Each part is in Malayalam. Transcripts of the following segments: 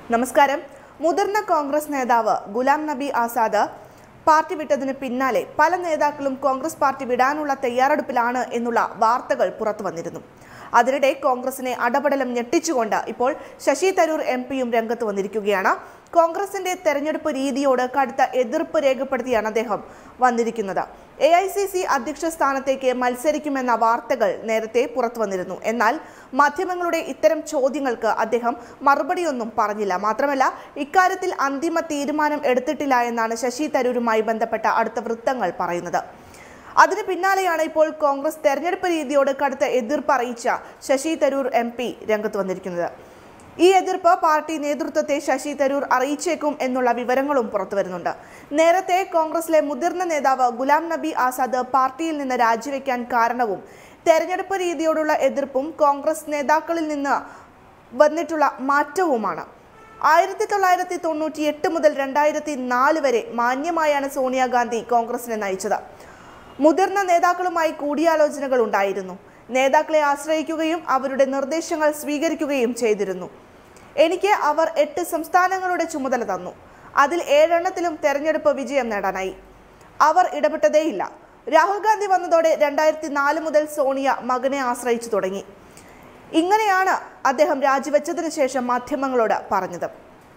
നമസ്കാരം മുതിർന്ന കോൺഗ്രസ് നേതാവ് ഗുലാം നബി ആസാദ് പാർട്ടി വിട്ടതിന് പിന്നാലെ പല നേതാക്കളും കോൺഗ്രസ് പാർട്ടി വിടാനുള്ള തയ്യാറെടുപ്പിലാണ് എന്നുള്ള വാർത്തകൾ പുറത്തു വന്നിരുന്നു അതിനിടെ കോൺഗ്രസിനെ അടപടലം ഞെട്ടിച്ചുകൊണ്ട് ഇപ്പോൾ ശശി തരൂർ എം പിയും രംഗത്ത് വന്നിരിക്കുകയാണ് കോൺഗ്രസിന്റെ തെരഞ്ഞെടുപ്പ് രീതിയോട് കടുത്ത എതിർപ്പ് രേഖപ്പെടുത്തിയാണ് അദ്ദേഹം വന്നിരിക്കുന്നത് എ ഐ സി സി അധ്യക്ഷ സ്ഥാനത്തേക്ക് മത്സരിക്കുമെന്ന വാർത്തകൾ നേരത്തെ പുറത്തു വന്നിരുന്നു എന്നാൽ മാധ്യമങ്ങളുടെ ഇത്തരം ചോദ്യങ്ങൾക്ക് അദ്ദേഹം മറുപടിയൊന്നും പറഞ്ഞില്ല മാത്രമല്ല ഇക്കാര്യത്തിൽ അന്തിമ തീരുമാനം എടുത്തിട്ടില്ല എന്നാണ് ശശി തരൂരുമായി ബന്ധപ്പെട്ട അടുത്ത വൃത്തങ്ങൾ പറയുന്നത് അതിന് പിന്നാലെയാണ് ഇപ്പോൾ കോൺഗ്രസ് തെരഞ്ഞെടുപ്പ് രീതിയോട് കടുത്ത എതിർപ്പ് അറിയിച്ച ശശി തരൂർ എം പി രംഗത്ത് വന്നിരിക്കുന്നത് ഈ എതിർപ്പ് പാർട്ടി നേതൃത്വത്തെ ശശി തരൂർ അറിയിച്ചേക്കും എന്നുള്ള വിവരങ്ങളും പുറത്തു വരുന്നുണ്ട് നേരത്തെ കോൺഗ്രസിലെ മുതിർന്ന നേതാവ് ഗുലാം നബി ആസാദ് പാർട്ടിയിൽ നിന്ന് രാജിവെക്കാൻ കാരണവും തെരഞ്ഞെടുപ്പ് രീതിയോടുള്ള എതിർപ്പും കോൺഗ്രസ് നേതാക്കളിൽ നിന്ന് വന്നിട്ടുള്ള മാറ്റവുമാണ് ആയിരത്തി തൊള്ളായിരത്തി തൊണ്ണൂറ്റി എട്ട് മുതൽ രണ്ടായിരത്തി നാല് വരെ മാന്യമായാണ് സോണിയാഗാന്ധി കോൺഗ്രസിനെ നയിച്ചത് മുതിർന്ന നേതാക്കളുമായി കൂടിയാലോചനകൾ ഉണ്ടായിരുന്നു നേതാക്കളെ ആശ്രയിക്കുകയും അവരുടെ നിർദ്ദേശങ്ങൾ സ്വീകരിക്കുകയും ചെയ്തിരുന്നു എനിക്ക് അവർ എട്ട് സംസ്ഥാനങ്ങളുടെ ചുമതല തന്നു അതിൽ ഏഴെണ്ണത്തിലും തെരഞ്ഞെടുപ്പ് വിജയം നേടാനായി അവർ ഇടപെട്ടതേയില്ല രാഹുൽ ഗാന്ധി വന്നതോടെ രണ്ടായിരത്തി നാല് മുതൽ സോണിയ മകനെ ആശ്രയിച്ചു തുടങ്ങി ഇങ്ങനെയാണ് അദ്ദേഹം രാജിവെച്ചതിന് ശേഷം മാധ്യമങ്ങളോട് പറഞ്ഞത്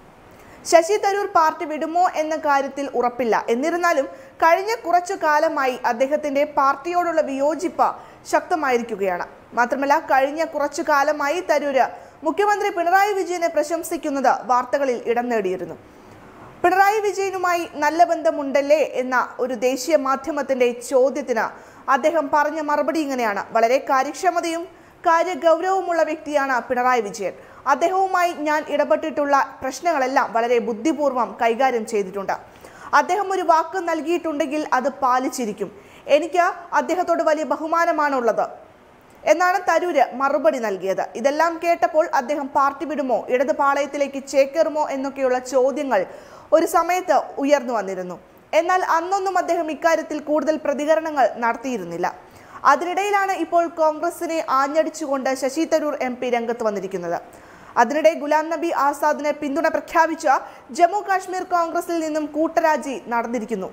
ശശി തരൂർ പാർട്ടി വിടുമോ എന്ന കാര്യത്തിൽ ഉറപ്പില്ല എന്നിരുന്നാലും കഴിഞ്ഞ കുറച്ചു കാലമായി അദ്ദേഹത്തിന്റെ പാർട്ടിയോടുള്ള വിയോജിപ്പ് ശക്തമായിരിക്കുകയാണ് മാത്രമല്ല കഴിഞ്ഞ കുറച്ചു കാലമായി തരൂര് മുഖ്യമന്ത്രി പിണറായി വിജയനെ പ്രശംസിക്കുന്നത് വാർത്തകളിൽ ഇടം നേടിയിരുന്നു പിണറായി വിജയനുമായി നല്ല ബന്ധമുണ്ടല്ലേ എന്ന ഒരു ദേശീയ മാധ്യമത്തിന്റെ ചോദ്യത്തിന് അദ്ദേഹം പറഞ്ഞ മറുപടി ഇങ്ങനെയാണ് വളരെ കാര്യക്ഷമതയും കാര്യഗൗരവമുള്ള വ്യക്തിയാണ് പിണറായി വിജയൻ അദ്ദേഹവുമായി ഞാൻ ഇടപെട്ടിട്ടുള്ള പ്രശ്നങ്ങളെല്ലാം വളരെ ബുദ്ധിപൂർവ്വം കൈകാര്യം ചെയ്തിട്ടുണ്ട് അദ്ദേഹം ഒരു വാക്ക് നൽകിയിട്ടുണ്ടെങ്കിൽ അത് പാലിച്ചിരിക്കും എനിക്ക് അദ്ദേഹത്തോട് വലിയ ബഹുമാനമാണുള്ളത് എന്നാണ് തരൂര് മറുപടി നൽകിയത് ഇതെല്ലാം കേട്ടപ്പോൾ അദ്ദേഹം പാർട്ടി വിടുമോ ഇടത് പാളയത്തിലേക്ക് ചേക്കേറുമോ എന്നൊക്കെയുള്ള ചോദ്യങ്ങൾ ഒരു സമയത്ത് ഉയർന്നു വന്നിരുന്നു എന്നാൽ അന്നൊന്നും അദ്ദേഹം ഇക്കാര്യത്തിൽ കൂടുതൽ പ്രതികരണങ്ങൾ നടത്തിയിരുന്നില്ല അതിനിടയിലാണ് ഇപ്പോൾ കോൺഗ്രസിനെ ആഞ്ഞടിച്ചുകൊണ്ട് ശശി തരൂർ എം പി രംഗത്ത് വന്നിരിക്കുന്നത് അതിനിടെ ഗുലാം നബി ആസാദിനെ പിന്തുണ പ്രഖ്യാപിച്ച ജമ്മു കാശ്മീർ കോൺഗ്രസിൽ നിന്നും കൂട്ടരാജി നടന്നിരിക്കുന്നു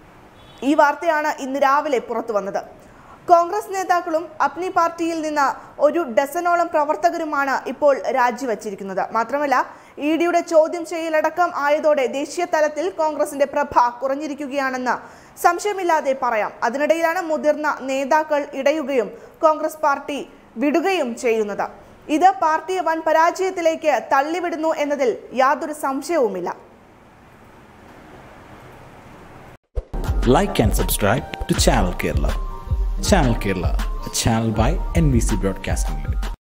ഈ വാർത്തയാണ് ഇന്ന് രാവിലെ പുറത്തു വന്നത് കോൺഗ്രസ് നേതാക്കളും അപ്നി പാർട്ടിയിൽ നിന്ന് ഒരു ഡസനോളം പ്രവർത്തകരുമാണ് ഇപ്പോൾ രാജിവച്ചിരിക്കുന്നത് മാത്രമല്ല ഇ ഡിയുടെ ചോദ്യം ചെയ്യലടക്കം ആയതോടെ ദേശീയ തലത്തിൽ കോൺഗ്രസിന്റെ പ്രഭ കുറഞ്ഞിരിക്കുകയാണെന്ന് സംശയമില്ലാതെ പറയാം അതിനിടയിലാണ് മുതിർന്ന നേതാക്കൾ ഇടയുകയും കോൺഗ്രസ് പാർട്ടി വിടുകയും ചെയ്യുന്നത് ഇത് പാർട്ടിയെ വൻ പരാജയത്തിലേക്ക് തള്ളിവിടുന്നു എന്നതിൽ യാതൊരു സംശയവുമില്ല like and subscribe to Channel Kerala. Channel Kerala, a channel by NBC Broadcasting Limited.